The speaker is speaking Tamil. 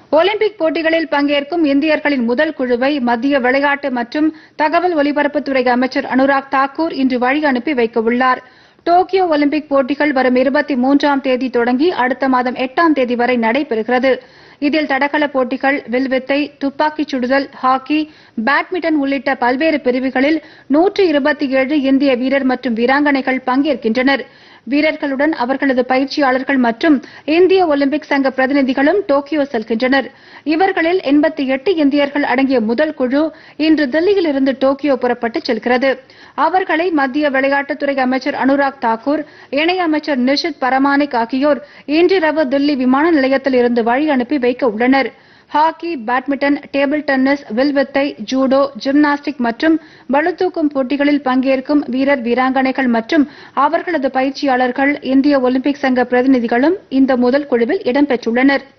ஒலிம்பிக் போட்டிகளில் பங்கேற்கும் இந்தியர்களின் முதல் குழுவை மத்திய விளையாட்டு மற்றும் தகவல் ஒலிபரப்புத்துறை அமைச்சர் அனுராக் தாக்கூர் இன்று வழி அனுப்பி வைக்க உள்ளார் டோக்கியோ ஒலிம்பிக் போட்டிகள் வரும் இருபத்தி மூன்றாம் தேதி தொடங்கி அடுத்த மாதம் எட்டாம் தேதி வரை நடைபெறுகிறது இதில் தடகள போட்டிகள் வில்வித்தை துப்பாக்கிச் சுடுதல் ஹாக்கி பேட்மிண்டன் உள்ளிட்ட பல்வேறு பிரிவுகளில் நூற்று இருபத்தி ஏழு இந்திய வீரர் மற்றும் வீராங்கனைகள் பங்கேற்கின்றனர் வீரர்களுடன் அவர்களது பயிற்சியாளர்கள் மற்றும் இந்திய ஒலிம்பிக் சங்க பிரதிநிதிகளும் டோக்கியோ செல்கின்றனர் இவர்களில் எண்பத்தி எட்டு இந்தியர்கள் அடங்கிய முதல் குழு இன்று தில்லியில் இருந்து டோக்கியோ புறப்பட்டுச் செல்கிறது அவர்களை மத்திய விளையாட்டுத்துறை அமைச்சர் அனுராக் தாக்கூர் இணையமைச்சர் நிஷித் பரமானிக் ஆகியோர் இன்றிரவு தில்லி விமான நிலையத்தில் இருந்து வழி அனுப்பி வைக்க உள்ளனர் ஹாக்கி பேட்மிண்டன் டேபிள் டென்னிஸ் வில்வித்தை ஜூடோ ஜிம்னாஸ்டிக் மற்றும் பளுதூக்கும் போட்டிகளில் பங்கேற்கும் வீரர் வீராங்கனைகள் மற்றும் அவர்களது பயிற்சியாளர்கள் இந்திய ஒலிம்பிக் சங்க பிரதிநிதிகளும் இந்த முதல் குழுவில் இடம்பெற்றுள்ளனா்